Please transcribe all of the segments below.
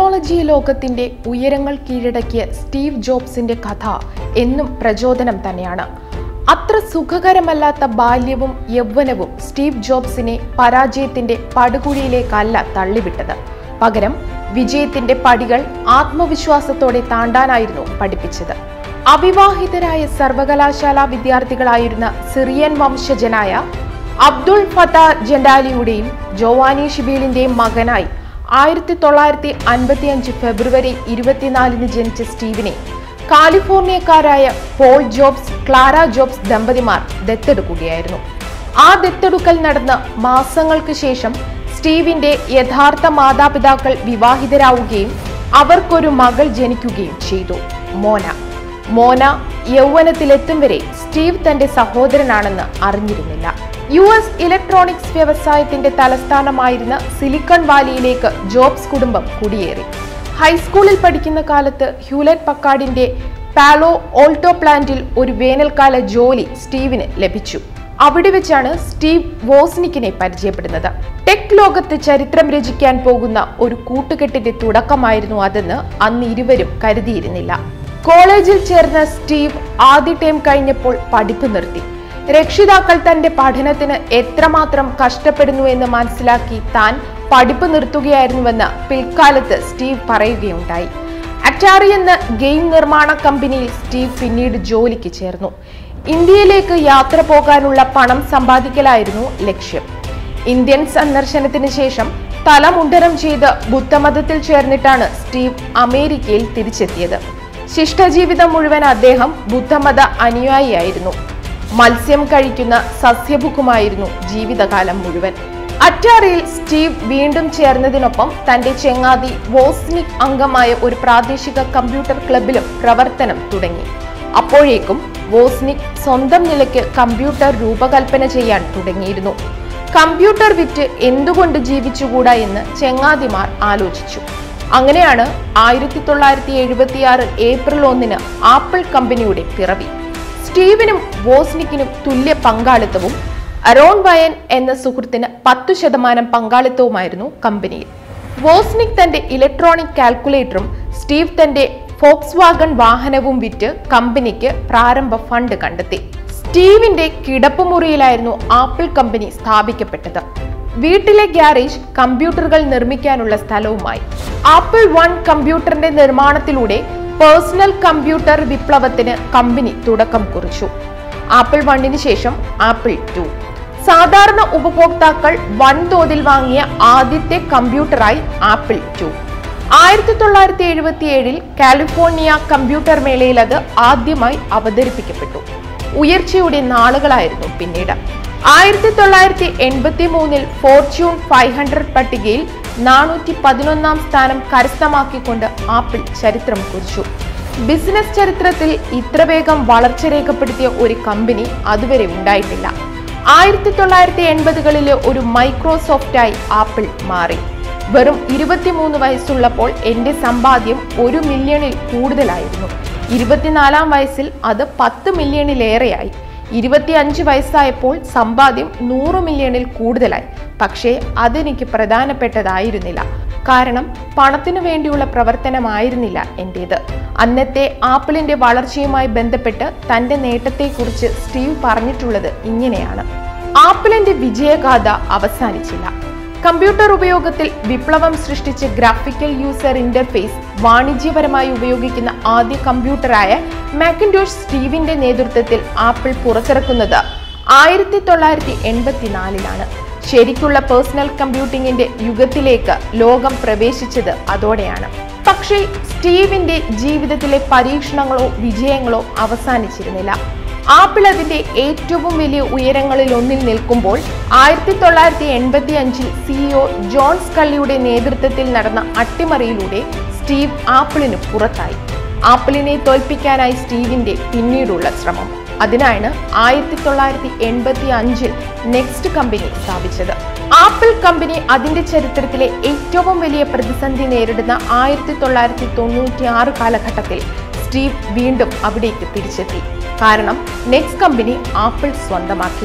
technology ലോകത്തിന്റെ ഉയരങ്ങൾ കീഴടക്കിയ സ്റ്റീവ് ജോബ്സിന്റെ കഥ എന്നും പ്രചോദനം തന്നെയാണ് അത്ര സുഖകരമല്ലാത്ത ബാല്യവും യൗവനവും സ്റ്റീവ് ജോബ്സിനെ പരാജയത്തിന്റെ പടുകുഴിയിലേക്കല്ല തള്ളിവിട്ടത് പകരം വിജയത്തിന്റെ പടികൾ ആത്മവിശ്വാസത്തോടെ താണ്ടാനായിരുന്നു പഠിപ്പിച്ചത് അവിവാഹിതരായ സർവകലാശാല വിദ്യാർത്ഥികളായിരുന്ന സിറിയൻ വംശജനായ അബ്ദുൾ ഫത്ത ജൻഡാലിയുടെയും ജോവാനി ഷിബീലിന്റെയും മകനായി ആയിരത്തി തൊള്ളായിരത്തി അൻപത്തി അഞ്ച് ഫെബ്രുവരി ഇരുപത്തിനാലിന് ജനിച്ച സ്റ്റീവിനെ കാലിഫോർണിയക്കാരായ പോൾ ജോബ്സ് ക്ലാര ജോബ്സ് ദമ്പതിമാർ ദത്തെടുക്കുകയായിരുന്നു ആ ദത്തെടുക്കൽ നടന്ന മാസങ്ങൾക്ക് ശേഷം സ്റ്റീവിന്റെ യഥാർത്ഥ മാതാപിതാക്കൾ വിവാഹിതരാവുകയും അവർക്കൊരു മകൾ ജനിക്കുകയും ചെയ്തു മോന മോന യൗവനത്തിലെത്തും വരെ സ്റ്റീവ് തന്റെ സഹോദരനാണെന്ന് അറിഞ്ഞിരുന്നില്ല യു എസ് ഇലക്ട്രോണിക്സ് വ്യവസായത്തിന്റെ തലസ്ഥാനമായിരുന്ന സിലിക്കൺ വാലിയിലേക്ക് ജോബ്സ് കുടുംബം കുടിയേറി ഹൈസ്കൂളിൽ പഠിക്കുന്ന കാലത്ത് ഹ്യൂലറ്റ് പക്കാർഡിന്റെ പാലോ ഓൾട്ടോ പ്ലാന്റിൽ ഒരു വേനൽക്കാല ജോലി സ്റ്റീവിന് ലഭിച്ചു അവിടെ വെച്ചാണ് സ്റ്റീവ് വോസ്നിക്കിനെ പരിചയപ്പെടുന്നത് ടെക് ലോകത്ത് ചരിത്രം രചിക്കാൻ പോകുന്ന ഒരു കൂട്ടുകെട്ടിന്റെ തുടക്കമായിരുന്നു അതെന്ന് അന്ന് ഇരുവരും കരുതിയിരുന്നില്ല കോളേജിൽ ചേർന്ന സ്റ്റീവ് ആദ്യ ടൈം കഴിഞ്ഞപ്പോൾ പഠിപ്പ് നിർത്തി രക്ഷിതാക്കൾ തന്റെ പഠനത്തിന് എത്രമാത്രം കഷ്ടപ്പെടുന്നു എന്ന് മനസ്സിലാക്കി താൻ പഠിപ്പ് നിർത്തുകയായിരുന്നുവെന്ന് പിൽക്കാലത്ത് സ്റ്റീവ് പറയുകയുണ്ടായി അറ്റാറി എന്ന ഗെയിം നിർമ്മാണ കമ്പനിയിൽ സ്റ്റീവ് പിന്നീട് ജോലിക്ക് ചേർന്നു ഇന്ത്യയിലേക്ക് യാത്ര പോകാനുള്ള പണം സമ്പാദിക്കലായിരുന്നു ലക്ഷ്യം ഇന്ത്യൻ സന്ദർശനത്തിന് ശേഷം തലമുണ്ടനം ചെയ്ത് ബുദ്ധമതത്തിൽ ചേർന്നിട്ടാണ് സ്റ്റീവ് അമേരിക്കയിൽ തിരിച്ചെത്തിയത് ശിഷ്ടജീവിതം മുഴുവൻ അദ്ദേഹം ബുദ്ധമത അനുയായിയായിരുന്നു മത്സ്യം കഴിക്കുന്ന സസ്യഭുക്കുമായിരുന്നു ജീവിതകാലം മുഴുവൻ അറ്റാറിയിൽ സ്റ്റീവ് വീണ്ടും ചേർന്നതിനൊപ്പം തന്റെ ചെങ്ങാതി വോസ്നിക് അംഗമായ ഒരു പ്രാദേശിക കമ്പ്യൂട്ടർ ക്ലബിലും പ്രവർത്തനം തുടങ്ങി അപ്പോഴേക്കും വോസ്നിക് സ്വന്തം നിലയ്ക്ക് കമ്പ്യൂട്ടർ രൂപകൽപ്പന ചെയ്യാൻ തുടങ്ങിയിരുന്നു കമ്പ്യൂട്ടർ വിറ്റ് എന്തുകൊണ്ട് ജീവിച്ചുകൂടാ എന്ന് ചെങ്ങാതിമാർ ആലോചിച്ചു അങ്ങനെയാണ് ആയിരത്തി തൊള്ളായിരത്തി എഴുപത്തിയാറ് ഏപ്രിൽ ഒന്നിന് ആപ്പിൾ കമ്പനിയുടെ പിറവി സ്റ്റീവിനും വോസ്നിക്കിനും തുല്യ പങ്കാളിത്തവും അരോൺ വയൻ എന്ന സുഹൃത്തിന് പത്തു ശതമാനം പങ്കാളിത്തവുമായിരുന്നു കമ്പനിയിൽ വോസ്നിക് തന്റെ ഇലക്ട്രോണിക് കാൽക്കുലേറ്ററും സ്റ്റീവ് തന്റെ ഫോക്സ് വാഗൺ വാഹനവും വിറ്റ് കമ്പനിക്ക് പ്രാരംഭ ഫണ്ട് കണ്ടെത്തി സ്റ്റീവിന്റെ കിടപ്പുമുറിയിലായിരുന്നു ആപ്പിൾ കമ്പനി സ്ഥാപിക്കപ്പെട്ടത് വീട്ടിലെ ഗ്യാരേജ് കമ്പ്യൂട്ടറുകൾ നിർമ്മിക്കാനുള്ള സ്ഥലവുമായി ആപ്പിൾ വൺ കമ്പ്യൂട്ടറിന്റെ നിർമ്മാണത്തിലൂടെ പേഴ്സണൽ കമ്പ്യൂട്ടർ വിപ്ലവത്തിന് കമ്പനി തുടക്കം കുറിച്ചു ആപ്പിൾ വണ്ണിന് ശേഷം ആപ്പിൾ ടു സാധാരണ ഉപഭോക്താക്കൾ വൻതോതിൽ വാങ്ങിയ ആദ്യത്തെ കമ്പ്യൂട്ടറായി ആപ്പിൾ ടു ആയിരത്തി തൊള്ളായിരത്തി എഴുപത്തി ഏഴിൽ കാലിഫോർണിയ കമ്പ്യൂട്ടർ മേളയിൽ അത് ആദ്യമായി അവതരിപ്പിക്കപ്പെട്ടു ഉയർച്ചയുടെ നാളുകളായിരുന്നു പിന്നീട് ആയിരത്തി തൊള്ളായിരത്തി എൺപത്തി മൂന്നിൽ ഫോർച്യൂൺ ഫൈവ് ഹൺഡ്രഡ് പട്ടികയിൽ നാനൂറ്റി പതിനൊന്നാം സ്ഥാനം കരസ്ഥമാക്കിക്കൊണ്ട് ആപ്പിൾ ചരിത്രം കുറിച്ചു ബിസിനസ് ചരിത്രത്തിൽ ഇത്ര വേഗം വളർച്ച രേഖപ്പെടുത്തിയ ഒരു കമ്പനി അതുവരെ ഉണ്ടായിട്ടില്ല ആയിരത്തി തൊള്ളായിരത്തി എൺപതുകളിലെ ഒരു മൈക്രോസോഫ്റ്റായി ആപ്പിൾ മാറി വെറും ഇരുപത്തിമൂന്ന് വയസ്സുള്ളപ്പോൾ എൻ്റെ സമ്പാദ്യം ഒരു മില്യണിൽ കൂടുതലായിരുന്നു ഇരുപത്തിനാലാം വയസ്സിൽ അത് പത്ത് മില്യണിലേറെയായി ഇരുപത്തിയഞ്ച് വയസ്സായപ്പോൾ സമ്പാദ്യം നൂറ് മില്യണിൽ കൂടുതലായി പക്ഷേ അതെനിക്ക് പ്രധാനപ്പെട്ടതായിരുന്നില്ല കാരണം പണത്തിനു വേണ്ടിയുള്ള പ്രവർത്തനമായിരുന്നില്ല എൻ്റേത് അന്നത്തെ ആപ്പിളിന്റെ വളർച്ചയുമായി ബന്ധപ്പെട്ട് തന്റെ നേട്ടത്തെക്കുറിച്ച് സ്റ്റീവ് പറഞ്ഞിട്ടുള്ളത് ഇങ്ങനെയാണ് ആപ്പിളിന്റെ വിജയഗാഥ അവസാനിച്ചില്ല കമ്പ്യൂട്ടർ ഉപയോഗത്തിൽ വിപ്ലവം സൃഷ്ടിച്ച് ഗ്രാഫിക്കൽ യൂസർ ഇന്റർഫേസ് വാണിജ്യപരമായി ഉപയോഗിക്കുന്ന ആദ്യ കമ്പ്യൂട്ടറായ മാക്കിൻഡോഷ് സ്റ്റീവിന്റെ നേതൃത്വത്തിൽ ആപ്പിൾ പുറത്തിറക്കുന്നത് ആയിരത്തി തൊള്ളായിരത്തി എൺപത്തിനാലിലാണ് ശരിക്കുള്ള പേഴ്സണൽ കമ്പ്യൂട്ടിങ്ങിന്റെ യുഗത്തിലേക്ക് ലോകം പ്രവേശിച്ചത് അതോടെയാണ് പക്ഷേ സ്റ്റീവിന്റെ ജീവിതത്തിലെ പരീക്ഷണങ്ങളോ വിജയങ്ങളോ അവസാനിച്ചിരുന്നില്ല ആപ്പിൾ അതിന്റെ ഏറ്റവും വലിയ ഉയരങ്ങളിൽ ഒന്നിൽ നിൽക്കുമ്പോൾ ആയിരത്തി തൊള്ളായിരത്തി എൺപത്തി അഞ്ചിൽ സിഇഒ ജോൺ സ്കള്ളിയുടെ നേതൃത്വത്തിൽ നടന്ന അട്ടിമറിയിലൂടെ സ്റ്റീവ് ആപ്പിളിന് പുറത്തായി ആപ്പിളിനെ തോൽപ്പിക്കാനായി സ്റ്റീവിന്റെ പിന്നീടുള്ള ശ്രമം അതിനാണ് ആയിരത്തി തൊള്ളായിരത്തി എൺപത്തി അഞ്ചിൽ നെക്സ്റ്റ് കമ്പനി സ്ഥാപിച്ചത് ആപ്പിൾ കമ്പനി അതിന്റെ ചരിത്രത്തിലെ ഏറ്റവും വലിയ പ്രതിസന്ധി നേരിടുന്ന ആയിരത്തി തൊള്ളായിരത്തി തൊണ്ണൂറ്റി ആറ് കാലഘട്ടത്തിൽ സ്റ്റീവ് വീണ്ടും അവിടേക്ക് തിരിച്ചെത്തി കാരണം നെക്സ്റ്റ് കമ്പനി ആപ്പിൾ സ്വന്തമാക്കി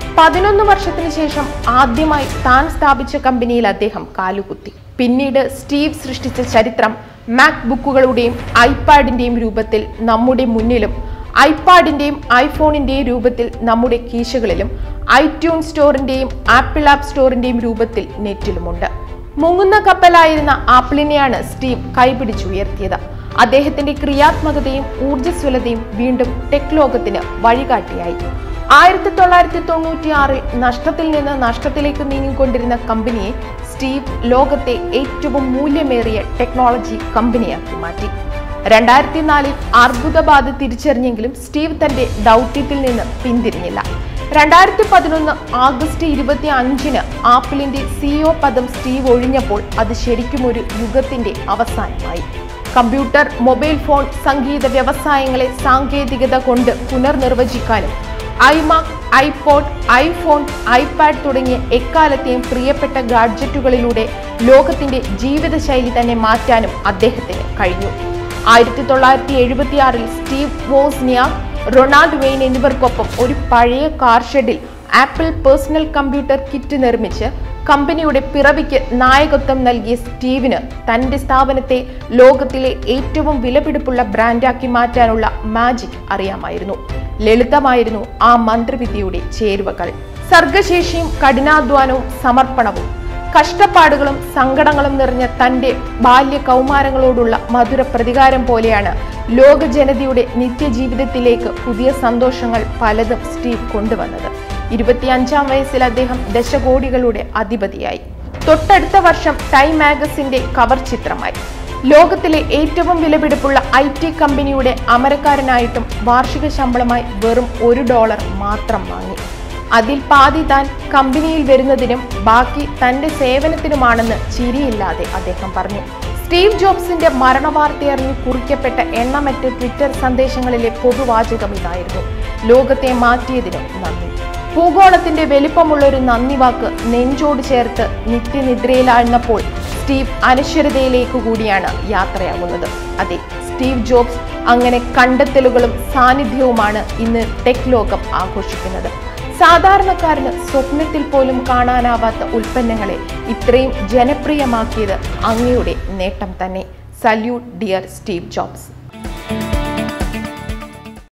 പതിനൊന്ന് വർഷത്തിന് ശേഷം ആദ്യമായി താൻ സ്ഥാപിച്ച കമ്പനിയിൽ അദ്ദേഹം കാലുകുത്തി പിന്നീട് സ്റ്റീവ് സൃഷ്ടിച്ച ചരിത്രം മാക് ബുക്കുകളുടെയും ഐപാഡിന്റെയും രൂപത്തിൽ നമ്മുടെ മുന്നിലും ഐപാഡിന്റെയും ഐഫോണിന്റെയും രൂപത്തിൽ നമ്മുടെ കീശകളിലും ഐട്യൂൺ സ്റ്റോറിന്റെയും ആപ്പിൾ ആപ്പ് സ്റ്റോറിന്റെയും രൂപത്തിൽ നെറ്റിലുമുണ്ട് മുങ്ങുന്ന കപ്പലായിരുന്ന ആപ്പിളിനെയാണ് സ്റ്റീവ് കൈപിടിച്ചുയർത്തിയത് അദ്ദേഹത്തിന്റെ ക്രിയാത്മകതയും ഊർജ്ജസ്വലതയും വീണ്ടും ടെക് ലോകത്തിന് വഴികാട്ടിയായി ആയിരത്തി തൊള്ളായിരത്തി തൊണ്ണൂറ്റി ആറിൽ നഷ്ടത്തിൽ നിന്ന് നഷ്ടത്തിലേക്ക് നീങ്ങിക്കൊണ്ടിരുന്ന കമ്പനിയെ സ്റ്റീവ് ലോകത്തെ ഏറ്റവും മൂല്യമേറിയ ടെക്നോളജി കമ്പനിയാക്കി മാറ്റി രണ്ടായിരത്തി നാലിൽ അർബുദബാധ തിരിച്ചറിഞ്ഞെങ്കിലും സ്റ്റീവ് തന്റെ ദൗത്യത്തിൽ നിന്ന് പിന്തിരിഞ്ഞില്ല രണ്ടായിരത്തി പതിനൊന്ന് ആഗസ്റ്റ് ഇരുപത്തി അഞ്ചിന് ആപ്പിളിന്റെ സിഇഒ പദം സ്റ്റീവ് ഒഴിഞ്ഞപ്പോൾ അത് ശരിക്കും ഒരു യുഗത്തിന്റെ അവസാനമായി കമ്പ്യൂട്ടർ മൊബൈൽ ഫോൺ സംഗീത വ്യവസായങ്ങളെ സാങ്കേതികത കൊണ്ട് പുനർനിർവചിക്കാനും ഐമാക് ഐപോഡ് ഐഫോൺ ഐപാഡ് തുടങ്ങിയ എക്കാലത്തെയും പ്രിയപ്പെട്ട ഗാഡ്ജറ്റുകളിലൂടെ ലോകത്തിന്റെ ജീവിതശൈലി തന്നെ മാറ്റാനും അദ്ദേഹത്തിന് കഴിഞ്ഞു ആയിരത്തി തൊള്ളായിരത്തി എഴുപത്തിയാറിൽ സ്റ്റീവ് വോസ്നിയ റൊണാൾഡ് വെയിൻ എന്നിവർക്കൊപ്പം ഒരു പഴയ കാർ ഷെഡിൽ ആപ്പിൾ പേഴ്സണൽ കമ്പ്യൂട്ടർ കിറ്റ് നിർമ്മിച്ച് കമ്പനിയുടെ പിറവിക്ക് നായകത്വം നൽകിയ സ്റ്റീവിന് തന്റെ സ്ഥാപനത്തെ ലോകത്തിലെ ഏറ്റവും വിലപിടിപ്പുള്ള ബ്രാൻഡാക്കി മാറ്റാനുള്ള മാജിക് അറിയാമായിരുന്നു ലളിതമായിരുന്നു ആ മന്ത്രവിദ്യയുടെ ചേരുവകൾ സർഗശേഷിയും കഠിനാധ്വാനവും സമർപ്പണവും കഷ്ടപ്പാടുകളും സങ്കടങ്ങളും നിറഞ്ഞ തന്റെ ബാല്യ കൗമാരങ്ങളോടുള്ള മധുര പ്രതികാരം പോലെയാണ് ലോക ജനതയുടെ നിത്യജീവിതത്തിലേക്ക് പുതിയ സന്തോഷങ്ങൾ പലതും സ്റ്റീവ് കൊണ്ടുവന്നത് ഇരുപത്തിയഞ്ചാം വയസ്സിൽ അദ്ദേഹം ദശകോടികളുടെ അധിപതിയായി തൊട്ടടുത്ത വർഷം ടൈം മാഗസിന്റെ കവർ ചിത്രമായി ലോകത്തിലെ ഏറ്റവും വിലപിടിപ്പുള്ള ഐ ടി കമ്പനിയുടെ അമരക്കാരനായിട്ടും വാർഷിക ശമ്പളമായി വെറും ഒരു ഡോളർ മാത്രം വാങ്ങി അതിൽ പാതി താൻ കമ്പനിയിൽ വരുന്നതിനും ബാക്കി തന്റെ സേവനത്തിനുമാണെന്ന് ചിരിയില്ലാതെ അദ്ദേഹം പറഞ്ഞു സ്റ്റീവ് ജോബ്സിന്റെ മരണവാർത്തയറിഞ്ഞ് കുറിക്കപ്പെട്ട എണ്ണമറ്റ ട്വിറ്റർ സന്ദേശങ്ങളിലെ പൊതുവാചകം ഇതായിരുന്നു ലോകത്തെ മാറ്റിയതിനും നന്ദി ഭൂഗോളത്തിന്റെ വലിപ്പമുള്ള ഒരു നന്ദി വാക്ക് നെഞ്ചോട് ചേർത്ത് നിത്യനിദ്രയിലാഴ്ന്നപ്പോൾ സ്റ്റീവ് അനശ്വരതയിലേക്ക് കൂടിയാണ് യാത്രയാകുന്നത് അതെ സ്റ്റീവ് ജോബ്സ് അങ്ങനെ കണ്ടെത്തലുകളും സാന്നിധ്യവുമാണ് ഇന്ന് ടെക് ലോകം ആഘോഷിക്കുന്നത് സാധാരണക്കാരന് സ്വപ്നത്തിൽ പോലും കാണാനാവാത്ത ഉൽപ്പന്നങ്ങളെ ഇത്രയും ജനപ്രിയമാക്കിയത് അങ്ങയുടെ നേട്ടം തന്നെ സല്യൂട്ട് ഡിയർ സ്റ്റീവ് ജോബ്സ്